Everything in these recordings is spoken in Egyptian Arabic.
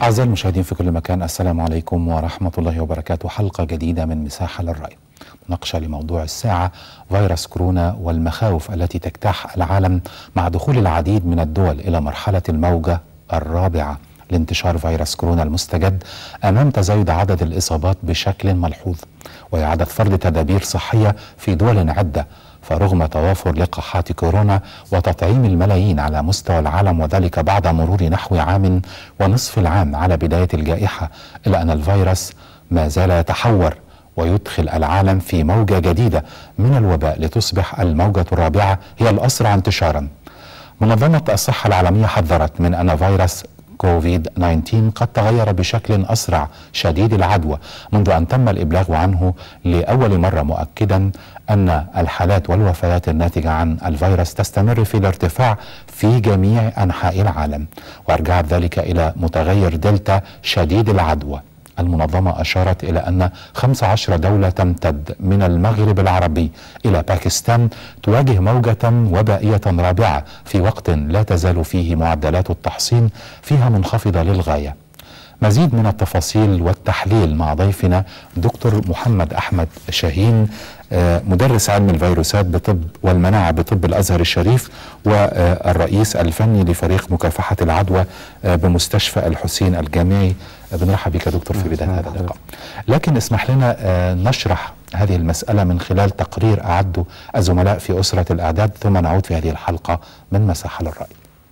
أعزائي المشاهدين في كل مكان السلام عليكم ورحمة الله وبركاته حلقة جديدة من مساحة للرأي مناقشة لموضوع الساعة فيروس كورونا والمخاوف التي تجتاح العالم مع دخول العديد من الدول إلى مرحلة الموجة الرابعة لانتشار فيروس كورونا المستجد أمام تزايد عدد الإصابات بشكل ملحوظ وإعادة فرض تدابير صحية في دول عدة فرغم توافر لقاحات كورونا وتطعيم الملايين على مستوى العالم وذلك بعد مرور نحو عام ونصف العام على بداية الجائحة إلا أن الفيروس ما زال يتحور ويدخل العالم في موجة جديدة من الوباء لتصبح الموجة الرابعة هي الأسرع انتشارا منظمة الصحة العالمية حذرت من أن فيروس كوفيد 19 قد تغير بشكل أسرع شديد العدوى منذ أن تم الإبلاغ عنه لأول مرة مؤكدا أن الحالات والوفيات الناتجة عن الفيروس تستمر في الارتفاع في جميع أنحاء العالم وأرجعت ذلك إلى متغير دلتا شديد العدوى المنظمة أشارت إلى أن 15 دولة تمتد من المغرب العربي إلى باكستان تواجه موجة وبائية رابعة في وقت لا تزال فيه معدلات التحصين فيها منخفضة للغاية مزيد من التفاصيل والتحليل مع ضيفنا دكتور محمد أحمد شاهين مدرس علم الفيروسات بطب والمناعة بطب الأزهر الشريف والرئيس الفني لفريق مكافحة العدوى بمستشفى الحسين الجامعي بنرحب بك دكتور في بداية هذا اللقاء لكن اسمح لنا نشرح هذه المسألة من خلال تقرير أعده الزملاء في أسرة الأعداد ثم نعود في هذه الحلقة من مساحة للرأي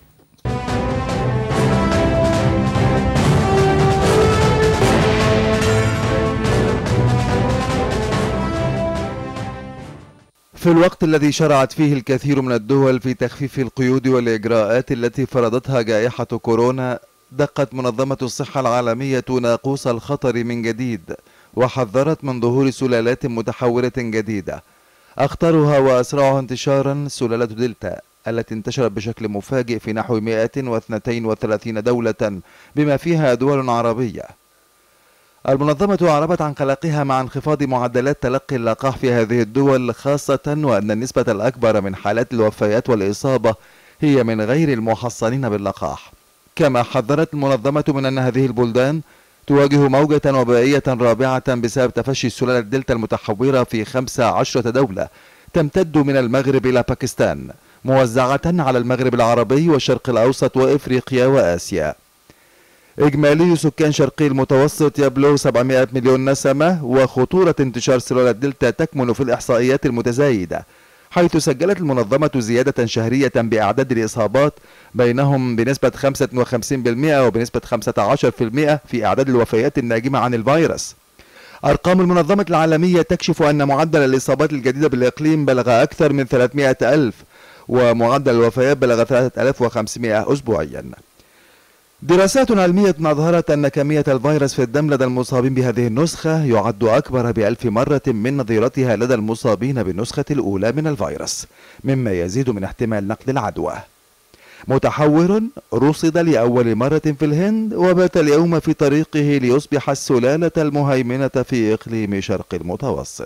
في الوقت الذي شرعت فيه الكثير من الدول في تخفيف القيود والإجراءات التي فرضتها جائحة كورونا دقت منظمة الصحة العالمية ناقوس الخطر من جديد وحذرت من ظهور سلالات متحورة جديدة أخطرها وأسرعها انتشارا سلالة دلتا التي انتشرت بشكل مفاجئ في نحو 132 دولة بما فيها دول عربية المنظمة أعربت عن قلقها مع انخفاض معدلات تلقي اللقاح في هذه الدول خاصة وأن النسبة الأكبر من حالات الوفيات والإصابة هي من غير المحصنين باللقاح كما حذرت المنظمة من أن هذه البلدان تواجه موجة وبائية رابعة بسبب تفشي سلالة دلتا المتحورة في 15 دولة تمتد من المغرب إلى باكستان موزعة على المغرب العربي والشرق الأوسط وإفريقيا وآسيا إجمالي سكان شرقي المتوسط يبلغ 700 مليون نسمة وخطورة انتشار سلالة دلتا تكمن في الإحصائيات المتزايدة حيث سجلت المنظمة زيادة شهرية بأعداد الإصابات بينهم بنسبة 55% وبنسبة 15% في أعداد الوفيات الناجمة عن الفيروس أرقام المنظمة العالمية تكشف أن معدل الإصابات الجديدة بالإقليم بلغ أكثر من 300 ألف ومعدل الوفيات بلغ 3500 أسبوعياً دراسات علمية أظهرت أن كمية الفيروس في الدم لدى المصابين بهذه النسخة يعد أكبر بألف مرة من نظيرتها لدى المصابين بالنسخة الأولى من الفيروس مما يزيد من احتمال نقل العدوى متحور رصد لأول مرة في الهند وبات اليوم في طريقه ليصبح السلالة المهيمنة في إقليم شرق المتوسط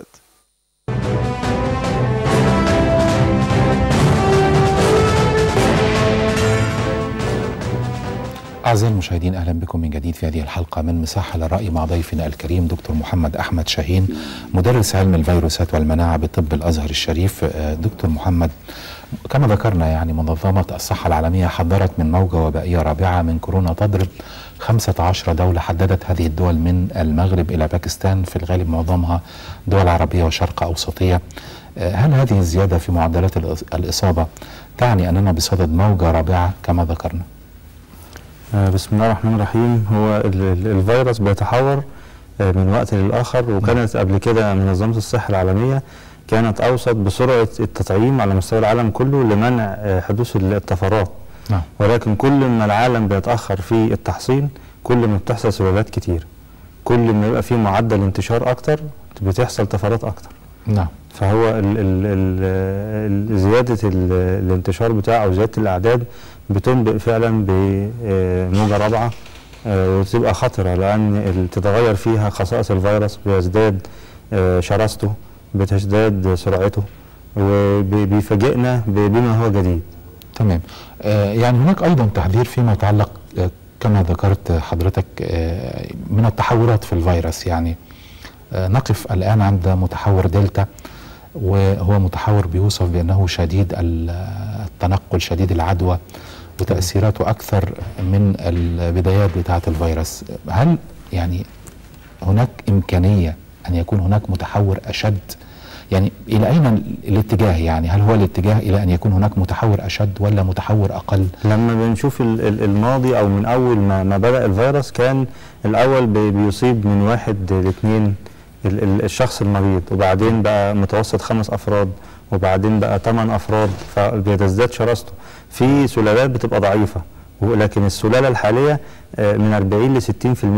أعزائي المشاهدين أهلا بكم من جديد في هذه الحلقة من مساحة للرأي مع ضيفنا الكريم دكتور محمد أحمد شاهين مدرس علم الفيروسات والمناعة بطب الأزهر الشريف دكتور محمد كما ذكرنا يعني منظمة الصحة العالمية حذرت من موجة وبائية رابعة من كورونا تضرب 15 دولة حددت هذه الدول من المغرب إلى باكستان في الغالب معظمها دول عربية وشرق أوسطية هل هذه الزيادة في معدلات الإصابة تعني أننا بصدد موجة رابعة كما ذكرنا؟ بسم الله الرحمن الرحيم هو الفيروس بيتحور من وقت للآخر وكانت قبل كده منظمة الصحة العالمية كانت أوصت بسرعة التطعيم على مستوى العالم كله لمنع حدوث الطفرات نعم. ولكن كل ما العالم بيتأخر في التحصين كل ما بتحصل سلالات كتير كل ما يبقى في معدل انتشار أكتر بتحصل طفرات أكتر نعم فهو ال ال ال زيادة ال الانتشار بتاعه أو زيادة الأعداد بتنبئ فعلا بموجة رابعة وتبقى خطرة لأن تتغير فيها خصائص الفيروس بيزداد شراسته بتزداد سرعته وبيفاجئنا بما هو جديد تمام آه يعني هناك أيضا تحذير فيما يتعلق آه كما ذكرت حضرتك آه، من التحورات في الفيروس يعني آه، نقف الآن عند متحور دلتا وهو متحور بيوصف بأنه شديد ال- التنقل شديد العدوى وتأثيراته أكثر من البدايات بتاعة الفيروس هل يعني هناك إمكانية أن يكون هناك متحور أشد يعني إلى أين ال- الاتجاه يعني هل هو الاتجاه إلى أن يكون هناك متحور أشد ولا متحور أقل لما بنشوف ال- ال- الماضي او من اول ما, ما بدا الفيروس كان الاول بي- بيصيب من واحد لاثنين ال- ال- الشخص المريض وبعدين بقى متوسط خمس افراد وبعدين بقى ثمان افراد فبيتزداد شراسته في سلالات بتبقى ضعيفه ولكن السلاله الحاليه آه، من 40 ل 60%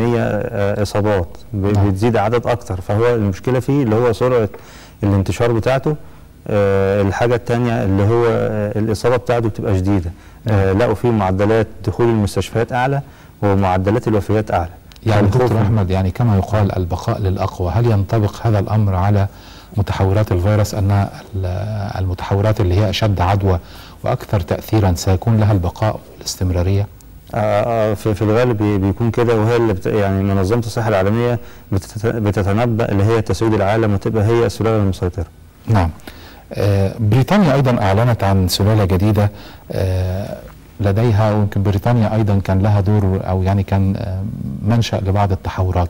آه، اصابات ب- نعم. بتزيد عدد اكتر فهو المشكله فيه اللي هو سرعه الانتشار بتاعته آه، الحاجة التانية اللي هو آه، الإصابة بتاعته بتبقى شديدة آه، لقوا فيه معدلات دخول المستشفيات أعلى ومعدلات الوفيات أعلى يعني فالخوف دكتور من- أحمد يعني كما يقال البقاء للأقوى هل ينطبق هذا الأمر على متحورات الفيروس أن ال- المتحورات اللي هي أشد عدوى وأكثر تأثيرا سيكون لها البقاء والاستمرارية آه، آه، في, في الغالب بي- بيكون كده وهي اللي بت يعني منظمة الصحة العالمية بتت- بتتنبأ اللي هي تسويد العالم وتبقى هي السلالة المسيطرة نعم آه، بريطانيا أيضا أعلنت عن سلالة جديدة آه، لديها ويمكن بريطانيا أيضا كان لها دور أو يعني كان آه، منشأ لبعض التحورات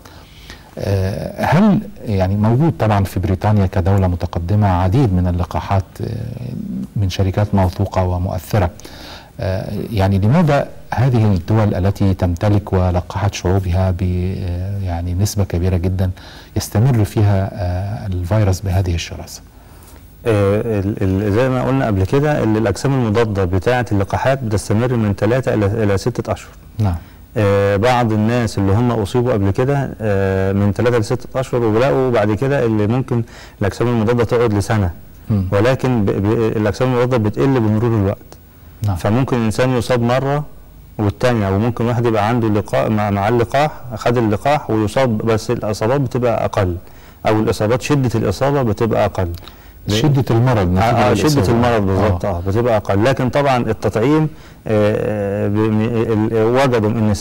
آه، هل يعني موجود طبعا في بريطانيا كدولة متقدمة عديد من اللقاحات آه، من شركات موثوقة ومؤثرة آه، يعني لماذا هذه الدول التي تمتلك ولقحت شعوبها ب آه، يعني نسبة كبيرة جدا يستمر فيها آه، الفيروس بهذه الشراسة آه، ال- ال- زي ما قلنا قبل كده ال- الأجسام المضادة بتاعة اللقاحات بتستمر من ثلاثة إلى إلى ستة أشهر نعم آه، بعض الناس اللي هم اصيبوا قبل كده آه، من ثلاثة لستة اشهر وبلاقوا بعد كده اللي ممكن الاجسام المضاده تقعد لسنه مم. ولكن ب- ب- الاجسام المضاده بتقل بمرور الوقت نعم فممكن الانسان يصاب مره والتانية وممكن واحد يبقى عنده لقاء مع مع اللقاح خد اللقاح ويصاب بس الاصابات بتبقى اقل او الاصابات شده الاصابه بتبقى اقل شدة المرض نتيجة آه آه، شدة للإصابة. المرض بالظبط اه بتبقى اقل لكن طبعا التطعيم آه، آه، بم- ال- وجدوا ان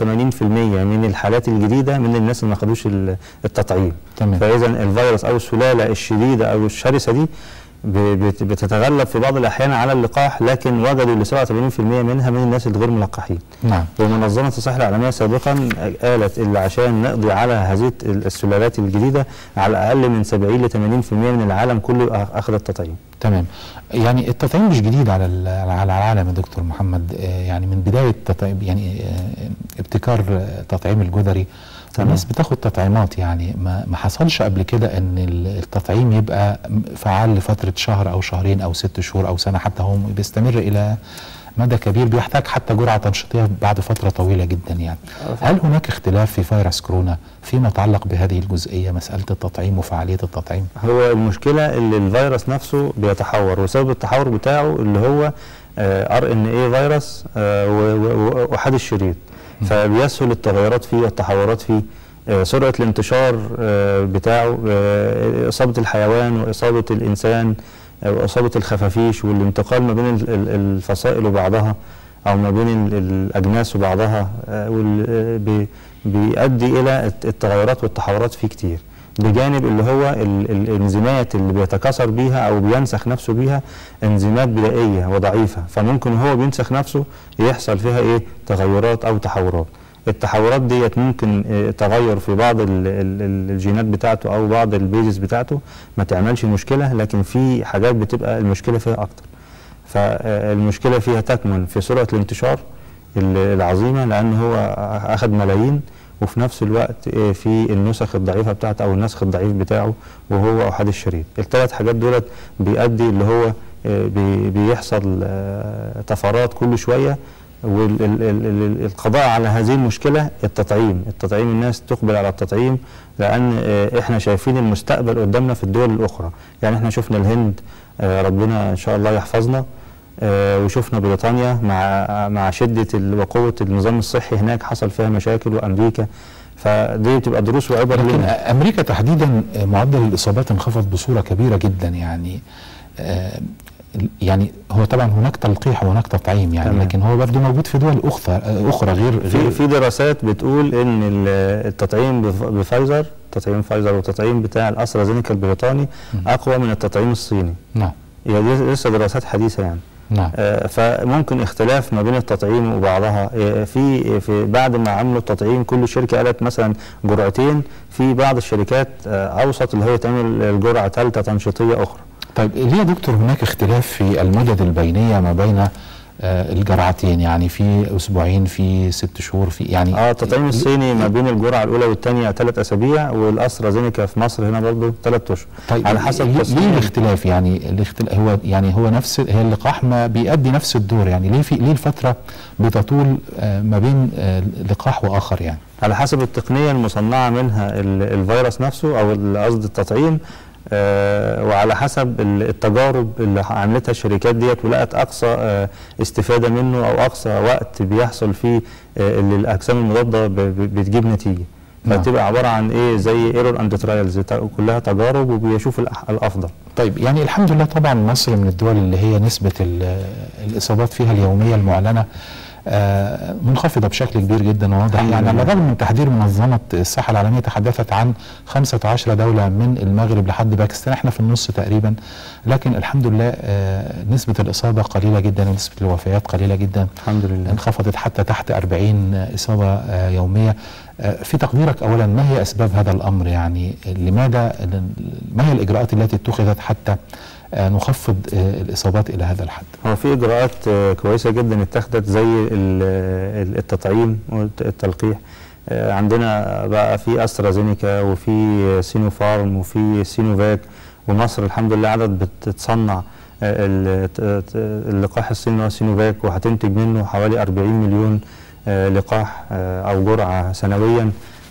87% من الحالات الجديده من الناس اللي ما خدوش ال- التطعيم تمام فاذا الفيروس او السلاله الشديده او الشرسه دي ب- بت- بتتغلب في بعض الاحيان على اللقاح لكن وجدوا ل 87% منها من الناس الغير ملقحين نعم ومنظمة الصحة العالمية سابقا قالت اللي عشان نقضي على هذه السلالات الجديدة على الأقل من 70 ل 80% من العالم كله أخذ التطعيم تمام يعني التطعيم مش جديد على ال- على العالم يا دكتور محمد آه، يعني من بداية تطعيم يعني آه، ابتكار آه، تطعيم الجدري تمام. الناس بتاخد تطعيمات يعني ما ما حصلش قبل كده ان ال- التطعيم يبقى فعال لفترة شهر او شهرين او ست شهور او سنة حتى هو بيستمر الى مدى كبير بيحتاج حتى جرعة تنشيطية بعد فترة طويلة جدا يعني هل هناك اختلاف في فيروس كورونا فيما يتعلق بهذه الجزئية مسألة التطعيم وفعالية التطعيم هو المشكلة اللي الفيروس نفسه بيتحور وسبب التحور بتاعه اللي هو ار ان اي فيروس آه، و- و- و- وحاد الشريط فبيسهل التغيرات فيه والتحورات فيه آه، سرعة الانتشار آه، بتاعه آه، إصابة الحيوان وإصابة الإنسان آه، وإصابة الخفافيش والانتقال ما بين ال- ال- الفصائل وبعضها أو ما بين ال- الأجناس وبعضها آه، وال- آه، بي- بيؤدي إلى الت- التغيرات والتحورات فيه كتير بجانب اللي هو ال- الانزيمات اللي بيتكاثر بيها او بينسخ نفسه بيها انزيمات بدائيه وضعيفه فممكن هو بينسخ نفسه يحصل فيها ايه تغيرات او تحورات التحورات ديت ممكن آه، تغير في بعض ال- ال- ال- الجينات بتاعته او بعض البيزز بتاعته ما تعملش مشكله لكن في حاجات بتبقى المشكله فيها اكتر فالمشكله فيها تكمن في سرعه الانتشار ال- العظيمه لان هو اخذ ملايين وفي نفس الوقت آه، في النسخ الضعيفه بتاعته او النسخ الضعيف بتاعه وهو احاد الشريط الثلاث حاجات دولت بيؤدي اللي هو آه، بي- بيحصل آه، طفرات كل شويه والقضاء على هذه المشكله التطعيم التطعيم الناس تقبل على التطعيم لان آه، احنا شايفين المستقبل قدامنا في الدول الاخرى يعني احنا شفنا الهند آه، ربنا ان شاء الله يحفظنا آه، وشفنا بريطانيا مع مع شده ال- وقوه النظام الصحي هناك حصل فيها مشاكل وامريكا فدي بتبقى دروس وعبر لكن لنا امريكا تحديدا معدل الاصابات انخفض بصوره كبيره جدا يعني آه، يعني هو طبعا هناك تلقيح وهناك تطعيم يعني تمام. لكن هو برضه موجود في دول اخرى اخرى غير في غير في دراسات بتقول ان ال- التطعيم بف- بفايزر تطعيم فايزر والتطعيم بتاع الاسترازينيكا البريطاني اقوى من التطعيم الصيني نعم هي دي لسه دراسات حديثه يعني نعم آه، فممكن اختلاف ما بين التطعيم وبعضها آه، في في بعد ما عملوا التطعيم كل شركه قالت مثلا جرعتين في بعض الشركات آه، اوسط اللي هي تعمل الجرعه ثالثه تنشيطيه اخرى طيب ليه يا دكتور هناك اختلاف في المدد البينيه ما بين آه، الجرعتين يعني في اسبوعين في ست شهور في يعني اه التطعيم الصيني ما بين الجرعه الاولى والثانيه ثلاث اسابيع والاسترازينيكا في مصر هنا برضه ثلاث اشهر طيب على حسب ليه- ليه تصميم الاختلاف يعني الاختلاف هو يعني هو نفس هي اللقاح ما بيأدي نفس الدور يعني ليه في ليه الفتره بتطول آه، ما بين آه، لقاح واخر يعني على حسب التقنيه المصنعه منها ال- الفيروس نفسه او ال- قصد التطعيم آه وعلى حسب ال- التجارب اللي عملتها الشركات ديت ولقت اقصى آه استفاده منه او اقصى وقت بيحصل فيه آه اللي الاجسام المضاده ب- ب- بتجيب نتيجه نعم. فتبقى عباره عن ايه زي ايرور اند ترايلز كلها تجارب وبيشوف الأح- الافضل طيب يعني الحمد لله طبعا مصر من الدول اللي هي نسبة ال- الإصابات فيها اليومية المعلنة آه، منخفضة بشكل كبير جدا وواضح الحمد يعني على لله. الرغم من تحذير منظمة الصحة العالمية تحدثت عن 15 دولة من المغرب لحد باكستان احنا في النص تقريبا لكن الحمد لله آه، نسبة الإصابة قليلة جدا ونسبة الوفيات قليلة جدا الحمد لله انخفضت حتى تحت 40 إصابة آه، يومية آه، في تقديرك أولا ما هي أسباب هذا الأمر يعني لماذا ما هي الإجراءات التي اتخذت حتى آه، نخفض آه، الإصابات إلى هذا الحد هو في اجراءات آه، كويسه جدا اتخذت زي ال- ال- التطعيم والتلقيح آه، عندنا بقى في استرازينيكا وفي سينوفارم وفي سينوفاك ومصر الحمد لله عدد بتتصنع آه، ال- ت- ت- اللقاح الصيني اللي هو سينوفاك وهتنتج منه حوالي 40 مليون آه، لقاح آه، او جرعه سنويا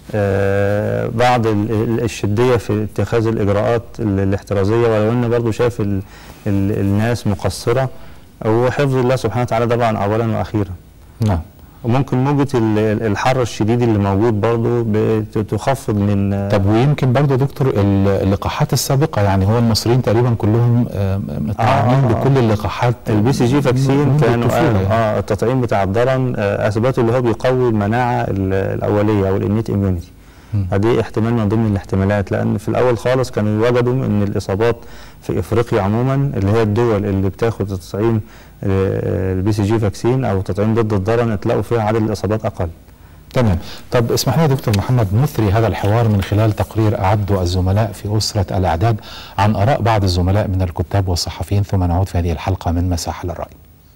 آه، بعض ال- ال- الشديه في اتخاذ الاجراءات ال- الاحترازيه ولو ان برضو شايف ال ال الناس مقصره وحفظ الله سبحانه وتعالى طبعا اولا واخيرا نعم وممكن موجه ال- ال- الحر الشديد اللي موجود برضو بتخفض من طب ويمكن برضه دكتور ال- اللقاحات السابقة يعني هو المصريين تقريبا كلهم آه، متعاملين آه، آه. بكل اللقاحات البي سي جي فاكسين منذ كانوا الطفولة آه, يعني. اه التطعيم بتاع الضرن آه اثبتوا اللي هو بيقوي المناعه ال- الاوليه او الانيت اميونيتي مم. فدي احتمال من ضمن الاحتمالات لان في الاول خالص كانوا وجدوا ان الاصابات في افريقيا عموما اللي هي الدول اللي بتاخد التطعيم البي سي جي فاكسين او تطعيم ضد الضرن تلاقوا فيها عدد الاصابات اقل تمام طب اسمح لي يا دكتور محمد نثري هذا الحوار من خلال تقرير أعده الزملاء في أسرة الأعداد عن آراء بعض الزملاء من الكتاب والصحفيين ثم نعود في هذه الحلقة من مساحة للرأي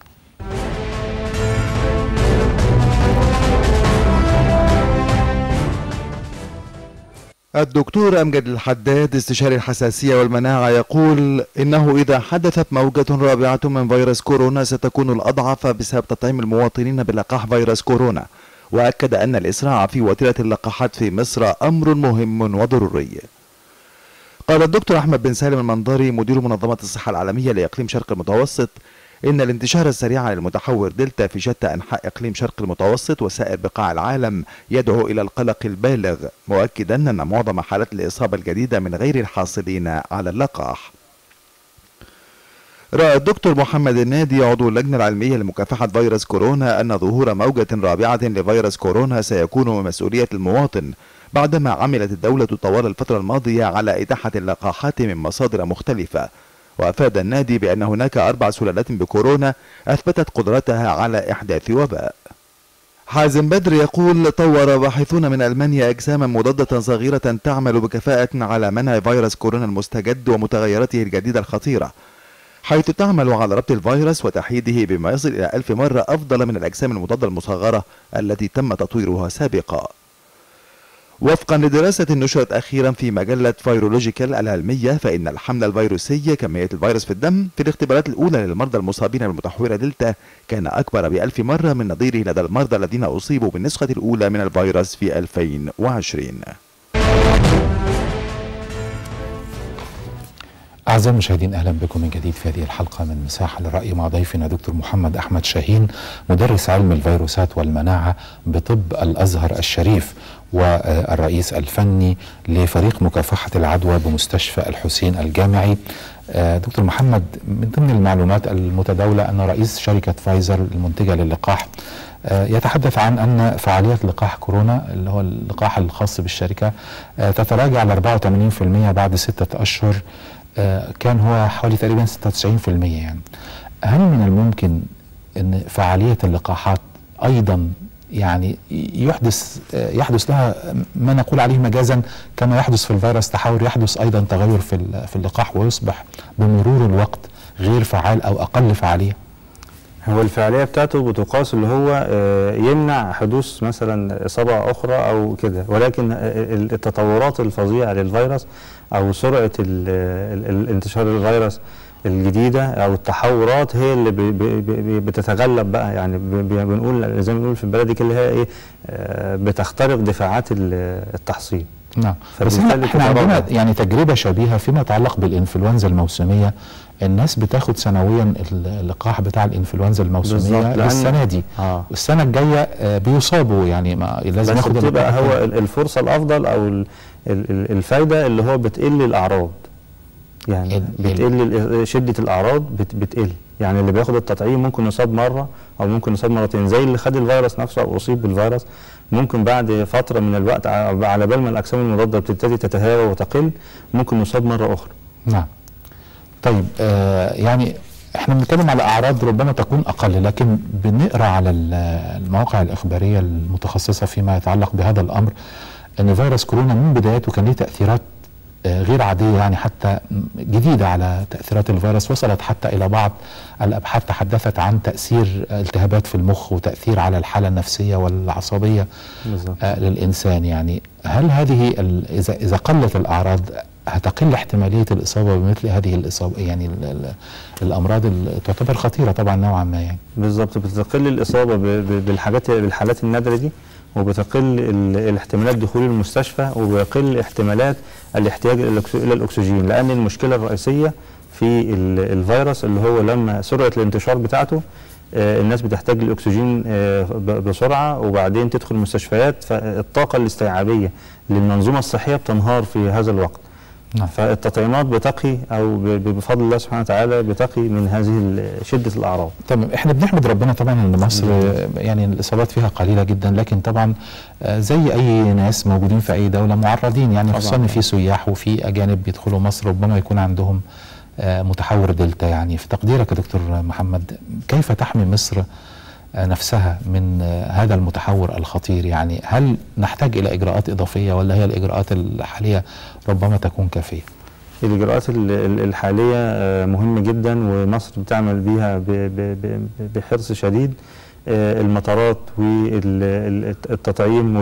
الدكتور أمجد الحداد استشاري الحساسية والمناعة يقول إنه إذا حدثت موجة رابعة من فيروس كورونا ستكون الأضعف بسبب تطعيم المواطنين بلقاح فيروس كورونا وأكد أن الإسراع في وتيرة اللقاحات في مصر أمر مهم وضروري قال الدكتور أحمد بن سالم المنظري مدير منظمة الصحة العالمية لإقليم شرق المتوسط إن الانتشار السريع للمتحور دلتا في شتى أنحاء إقليم شرق المتوسط وسائر بقاع العالم يدعو إلى القلق البالغ مؤكدا أن معظم حالات الإصابة الجديدة من غير الحاصلين على اللقاح رأى الدكتور محمد النادي عضو اللجنة العلمية لمكافحة فيروس كورونا أن ظهور موجة رابعة لفيروس كورونا سيكون من مسؤولية المواطن بعدما عملت الدولة طوال الفترة الماضية على إتاحة اللقاحات من مصادر مختلفة وأفاد النادي بأن هناك أربع سلالات بكورونا أثبتت قدرتها على إحداث وباء حازم بدر يقول طور باحثون من ألمانيا أجساما مضادة صغيرة تعمل بكفاءة على منع فيروس كورونا المستجد ومتغيراته الجديدة الخطيرة حيث تعمل على ربط الفيروس وتحييده بما يصل إلى ألف مرة أفضل من الأجسام المضادة المصغرة التي تم تطويرها سابقا وفقا لدراسة نشرت أخيرا في مجلة فيرولوجيكال العلمية فإن الحملة الفيروسي كمية الفيروس في الدم في الاختبارات الأولى للمرضى المصابين بالمتحورة دلتا كان أكبر بألف مرة من نظيره لدى المرضى الذين أصيبوا بالنسخة الأولى من الفيروس في 2020 أعزائي المشاهدين أهلا بكم من جديد في هذه الحلقة من مساحة للرأي مع ضيفنا دكتور محمد أحمد شاهين مدرس علم الفيروسات والمناعة بطب الأزهر الشريف والرئيس الفني لفريق مكافحة العدوى بمستشفى الحسين الجامعي آه، دكتور محمد من ضمن المعلومات المتداولة أن رئيس شركة فايزر المنتجة للقاح آه، يتحدث عن أن فعالية لقاح كورونا اللي هو اللقاح الخاص بالشركة آه، تتراجع ل 84% بعد ستة أشهر آه، كان هو حوالي تقريبا 96% يعني هل من الممكن أن فعالية اللقاحات أيضا يعني يحدث آه، يحدث لها ما نقول عليه مجازا كما يحدث في الفيروس تحور يحدث ايضا تغير في ال- في اللقاح ويصبح بمرور الوقت غير فعال او اقل فعاليه هو الفعاليه بتاعته بتقاس اللي هو آه، يمنع حدوث مثلا اصابه اخرى او كده ولكن آه، ال- التطورات الفظيعه للفيروس او سرعه ال- ال- ال- انتشار الفيروس الجديده او التحورات هي اللي بي- بي- بي- بتتغلب بقى يعني بي- بي- بنقول زي ما بنقول في البلدي كده اللي هي ايه آه، بتخترق دفاعات ال- التحصين نعم بس احنا, فبالتالي احنا عندنا تتراجع. يعني تجربه شبيهه فيما يتعلق بالانفلونزا الموسميه الناس بتاخد سنويا اللقاح بتاع الانفلونزا الموسميه بالظبط، لأن- للسنه دي اه والسنه الجايه آه، بيصابوا يعني ما لازم بس ياخد بتبقى اللقاح هو ال- الفرصه الافضل او ال- ال- ال- الفايده اللي هو بتقل الاعراض يعني ال- بتقل ال- شده الاعراض بت- بتقل يعني اللي بياخد التطعيم ممكن يصاب مره او ممكن يصاب مرتين زي اللي خد الفيروس نفسه او اصيب بالفيروس ممكن بعد فتره من الوقت ع- على بال ما الاجسام المضاده بتبتدي تتهاوى وتقل ممكن يصاب مره اخرى نعم طيب آه يعني احنا بنتكلم على اعراض ربما تكون اقل لكن بنقرا على ال- المواقع الاخباريه المتخصصه فيما يتعلق بهذا الامر ان فيروس كورونا من بدايته كان له تاثيرات آه، غير عاديه يعني حتى جديده على تاثيرات الفيروس وصلت حتى الى بعض الابحاث تحدثت عن تاثير التهابات في المخ وتاثير على الحاله النفسيه والعصبيه بالظبط آه، للإنسان يعني هل هذه ال- إذا إذا قلت الأعراض هتقل احتمالية الإصابة بمثل هذه الإصابة يعني ال ال الأمراض اللي تعتبر خطيرة طبعا نوعا ما يعني بالظبط بتقل الاصابه ب- ب- بالحاجات بالحالات النادره دي وبتقل ال- الاحتمالات دخول المستشفى وبيقل احتمالات الاحتياج إلى الأكس- الى الاكسجين لان المشكله الرئيسيه في ال- الفيروس اللي هو لما سرعه الانتشار بتاعته آه، الناس بتحتاج للاكسجين آه، ب- بسرعه وبعدين تدخل المستشفيات فالطاقه الاستيعابيه للمنظومه الصحيه بتنهار في هذا الوقت نعم فالتطعيمات بتقي او ب- ب- بفضل الله سبحانه وتعالى بتقي من هذه ال- شده الاعراض تمام احنا بنحمد ربنا طبعا ان مصر آه، يعني الاصابات فيها قليله جدا لكن طبعا آه، زي اي ناس موجودين في اي دوله معرضين يعني طبعاً. خصوصا ان في سياح وفي اجانب بيدخلوا مصر ربما يكون عندهم آه، متحور دلتا يعني في تقديرك يا دكتور محمد كيف تحمي مصر آه، نفسها من آه، هذا المتحور الخطير يعني هل نحتاج الى اجراءات اضافيه ولا هي الاجراءات الحاليه ربما تكون كافيه؟ الإجراءات ال- ال- الحالية آه، مهمة جدا ومصر بتعمل بيها ب- ب- ب- بحرص شديد آه، المطارات والتطعيم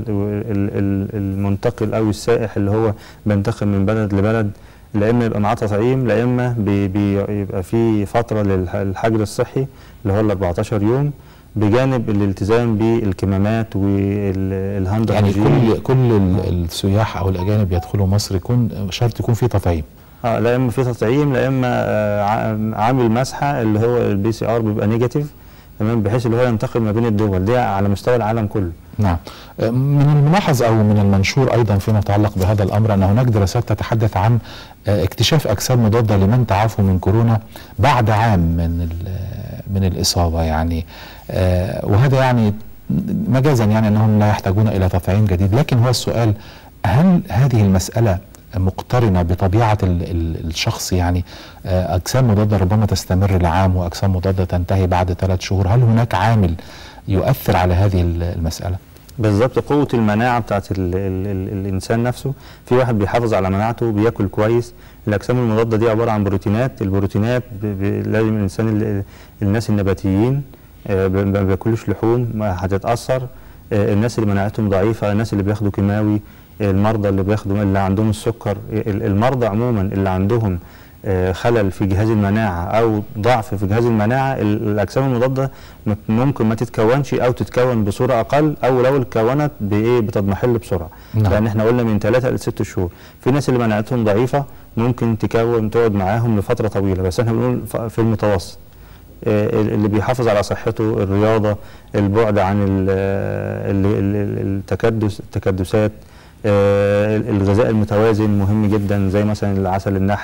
والمنتقل أو السائح اللي هو بينتقل من بلد لبلد لا إما يبقى معاه تطعيم لا إما بي- بيبقى في فترة للحجر الصحي اللي هو ال 14 يوم بجانب الالتزام بالكمامات والهاند يعني هيجين. كل كل ال- السياح او الاجانب يدخلوا مصر يكون شرط يكون في تطعيم اه لا اما في تطعيم لا اما آه، ع- عامل مسحه اللي هو البي سي ار بيبقى نيجاتيف تمام بحيث اللي هو ينتقل ما بين الدول دي على مستوى العالم كله نعم آه، من الملاحظ او من المنشور ايضا فيما يتعلق بهذا الامر ان هناك دراسات تتحدث عن آه، اكتشاف اجسام مضاده لمن تعافوا من كورونا بعد عام من ال- من الاصابه يعني آه، وهذا يعني مجازا يعني انهم لا يحتاجون الى تطعيم جديد لكن هو السؤال هل هذه المساله مقترنه بطبيعه ال- ال- الشخص يعني آه، اجسام مضاده ربما تستمر لعام واجسام مضاده تنتهي بعد ثلاث شهور هل هناك عامل يؤثر على هذه ال- المساله بالظبط قوه المناعه بتاعت ال ال ال الانسان نفسه في واحد بيحافظ على مناعته بياكل كويس الاجسام المضاده دي عباره عن بروتينات البروتينات ب- ب- لازم الانسان ال- الناس النباتيين آه، ب- ما بياكلوش لحوم ما هتتاثر آه، الناس اللي مناعتهم ضعيفه الناس اللي بياخدوا كيماوي آه، المرضى اللي بياخدوا اللي عندهم السكر ال- المرضى عموما اللي عندهم آه، خلل في جهاز المناعه او ضعف في جهاز المناعه ال- الاجسام المضاده م- ممكن ما تتكونش او تتكون بصوره اقل او لو اتكونت بايه بتضمحل بسرعه نعم. لان احنا قلنا من ثلاثة لست شهور في ناس اللي مناعتهم ضعيفه ممكن تكون تقعد معاهم لفتره طويله بس احنا بنقول ف- في المتوسط آه، اللي بيحافظ على صحته الرياضه البعد عن ال- ال- ال- التكدس التكدسات آه، الغذاء المتوازن مهم جدا زي مثلا العسل النحل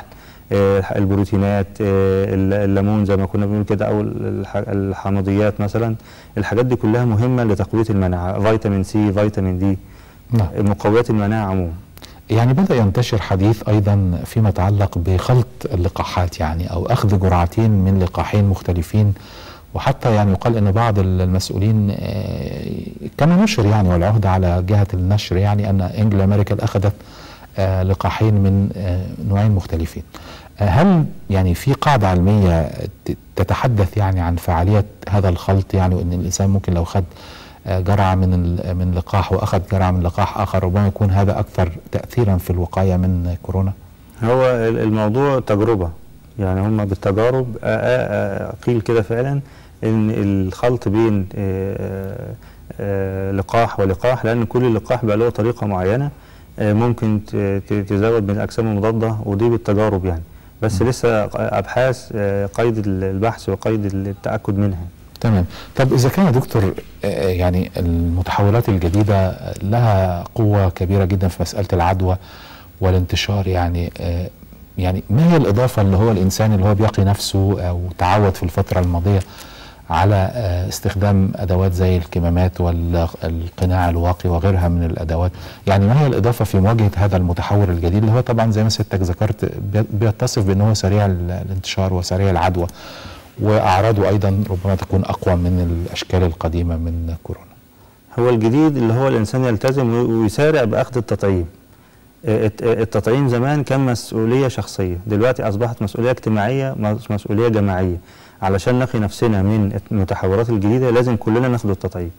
آه، البروتينات آه، الل- الليمون زي ما كنا بنقول كده او الح- الحمضيات مثلا الحاجات دي كلها مهمه لتقويه المناعه فيتامين سي فيتامين دي نعم مقويات المناعه عموما يعني بدأ ينتشر حديث أيضا فيما يتعلق بخلط اللقاحات يعني أو أخذ جرعتين من لقاحين مختلفين وحتى يعني يقال أن بعض المسؤولين آه، كان نشر يعني والعهد على جهة النشر يعني أن إنجلا ميركل أخذت آه، لقاحين من آه، نوعين مختلفين آه، هل يعني في قاعدة علمية ت- تتحدث يعني عن فعالية هذا الخلط يعني وأن الإنسان ممكن لو خد آه، جرعة من ال- من لقاح وأخذ جرعة من لقاح آخر ربما يكون هذا أكثر تأثيرا في الوقاية من كورونا هو ال- الموضوع تجربة يعني هم بالتجارب آه، آه، آه، قيل كده فعلا ان الخلط بين آه، آه، لقاح ولقاح لان كل لقاح بقى له طريقة معينة آه، ممكن ت- ت- تزود من الاجسام المضادة ودي بالتجارب يعني بس لسه ابحاث آه، قيد ال- البحث وقيد التأكد منها تمام طب إذا كان يا دكتور آه، يعني المتحولات الجديدة لها قوة كبيرة جدا في مسألة العدوى والانتشار يعني آه، يعني ما هي الإضافة اللي هو الإنسان اللي هو بيقي نفسه أو تعود في الفترة الماضية على آه، استخدام أدوات زي الكمامات والقناع الواقي وغيرها من الأدوات يعني ما هي الإضافة في مواجهة هذا المتحور الجديد اللي هو طبعا زي ما سيادتك ذكرت بي- بيتصف بأنه هو سريع ال- الانتشار وسريع العدوى وأعراضه أيضا ربما تكون أقوى من الأشكال القديمة من كورونا هو الجديد اللي هو الانسان يلتزم وي- ويسارع باخذ التطعيم آه، الت- آه، التطعيم زمان كان مسؤوليه شخصيه دلوقتي اصبحت مسؤوليه اجتماعيه مس- مسؤوليه جماعيه علشان نقي نفسنا من المتحورات الجديده لازم كلنا ناخد التطعيم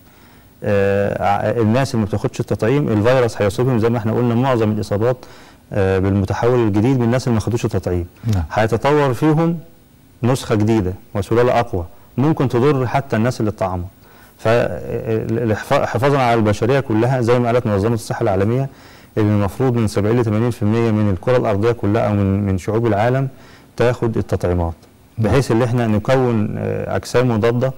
آه، ع- الناس اللي ما بتاخدش التطعيم الفيروس هيصيبهم زي ما احنا قلنا معظم الاصابات آه، بالمتحول الجديد من الناس اللي ما خدوش التطعيم نعم هيتطور فيهم نسخة جديدة وسلالة أقوى ممكن تضر حتى الناس اللي اتطعموا فحفاظا على البشرية كلها زي ما قالت منظمة الصحة العالمية ان المفروض من 70 ل 80% من الكرة الأرضية كلها أو من من شعوب العالم تاخد التطعيمات بحيث ان احنا نكون آه، أجسام مضادة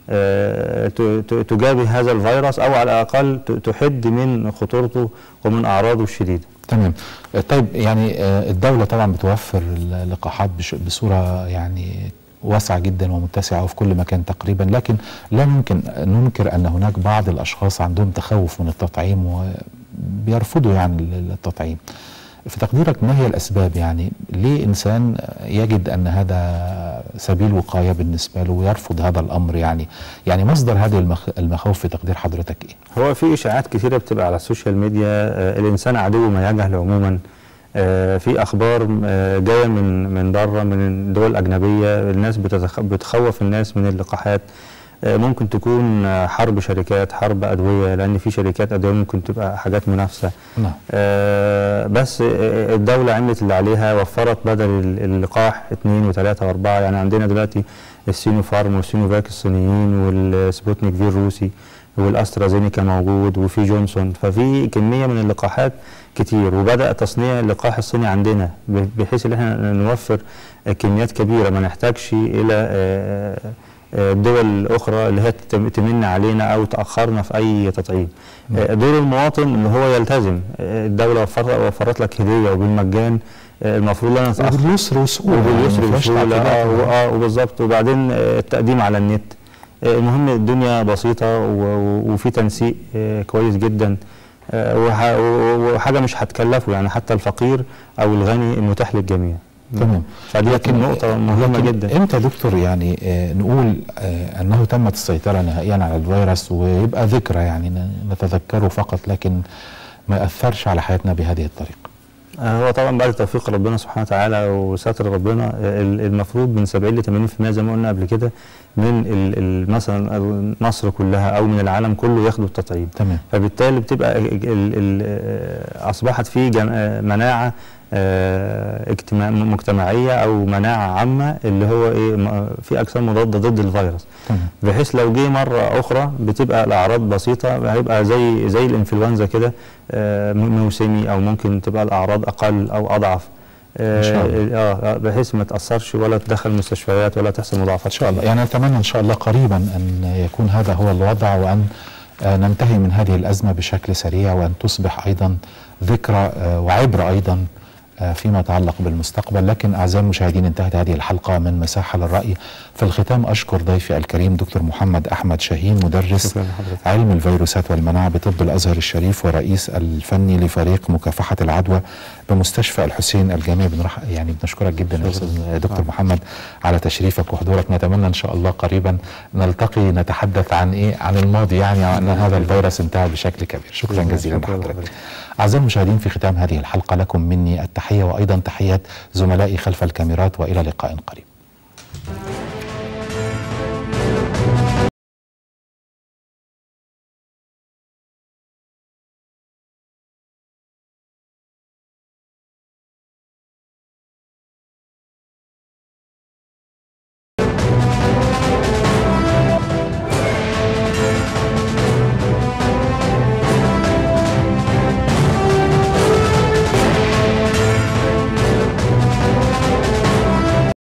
آه، ت- ت- تجابه هذا الفيروس أو على الأقل ت- تحد من خطورته ومن أعراضه الشديدة تمام آه، طيب يعني آه، الدولة طبعا بتوفر اللقاحات بش- بصورة يعني واسعة جدا ومتسعة وفي كل مكان تقريبا لكن لا يمكن ننكر أن هناك بعض الأشخاص عندهم تخوف من التطعيم وبيرفضوا يعني ال- التطعيم في تقديرك ما هي الأسباب يعني ليه إنسان يجد أن هذا سبيل وقاية بالنسبة له ويرفض هذا الأمر يعني يعني مصدر هذه المخ- المخاوف في تقدير حضرتك إيه؟ هو في اشاعات كثيره بتبقى على السوشيال ميديا آه، الانسان عدو ما يجهل عموما آه، في اخبار آه، جايه من من بره من دول اجنبيه الناس بتتخ- بتخوف الناس من اللقاحات آه، ممكن تكون آه، حرب شركات حرب ادويه لان في شركات ادويه ممكن تبقى حاجات منافسه نعم آه، بس آه، الدولة عملت اللي عليها وفرت بدل ال- اللقاح اثنين وثلاثة وأربعة يعني عندنا دلوقتي السينو فارم والسينوفاك الصينيين والسبوتنيك في الروسي والاسترازينيكا موجود وفي جونسون ففي كمية من اللقاحات كتير وبدأ تصنيع اللقاح الصيني عندنا ب- بحيث ان احنا نوفر آه، كميات كبيرة ما نحتاجش إلى آه، آه، الدول الأخرى اللي هي تم- تمن علينا أو تأخرنا في أي تطعيم آه، دور المواطن ان هو يلتزم آه، الدوله وفرت وفرت لك هديه وبالمجان آه، المفروض لا نتاخر وباليسر وسهولة وباليسر يعني ما فيهاش بسهوله تعقيدات اه ولا- و- اه وبالظبط وبعدين آه، التقديم على النت آه، المهم الدنيا بسيطه و- و- وفي تنسيق آه، كويس جدا آه، وح- و- وحاجه مش هتكلفه يعني حتى الفقير او الغني المتاح للجميع تمام فدي لكن نقطه مهمه لكن جدا امتى دكتور يعني آه نقول آه انه تمت السيطره نهائيا على الفيروس ويبقى ذكرى يعني ن- نتذكره فقط لكن ما ياثرش على حياتنا بهذه الطريقه هو طبعا بعد توفيق ربنا سبحانه وتعالى وستر ربنا ال- المفروض من 70 ل 80% زي ما قلنا قبل كده من ال- ال- مثلا مصر كلها او من العالم كله ياخدوا التطعيم تمام فبالتالي بتبقى ال- ال- ال- اصبحت في جم- مناعه آه، اجتماع مجتمعيه او مناعه عامه اللي هو ايه م- في اجسام مضاده ضد الفيروس تمام بحيث لو جه مره اخرى بتبقى الاعراض بسيطه هيبقى زي زي الانفلونزا كده آه، م- موسمي او ممكن تبقى الاعراض اقل او اضعف إن شاء الله. اه آه، بحيث ما تاثرش ولا تدخل مستشفيات ولا تحصل مضاعفات ان شاء الله يعني نتمنى ان شاء الله قريبا ان يكون هذا هو الوضع وان آه ننتهي من هذه الازمه بشكل سريع وان تصبح ايضا ذكرى آه وعبره ايضا آه، فيما يتعلق بالمستقبل لكن أعزائي المشاهدين انتهت هذه الحلقة من مساحة للرأي في الختام أشكر ضيفي الكريم دكتور محمد أحمد شاهين مدرس شكراً لحضرتك. علم الفيروسات والمناعة بطب الأزهر الشريف ورئيس الفني لفريق مكافحة العدوى بمستشفى الحسين الجامعي بنرح يعني بنشكرك جدا يا شكراً. أستاذ دكتور آه. محمد على تشريفك وحضورك نتمنى إن شاء الله قريبا نلتقي نتحدث عن إيه عن الماضي يعني عن هذا الفيروس انتهى بشكل كبير شكرا جزيلا شكراً لحضرتك لحضرتك. أعزائي المشاهدين في ختام هذه الحلقة لكم مني التحية وأيضا تحيات زملائي خلف الكاميرات وإلى لقاء قريب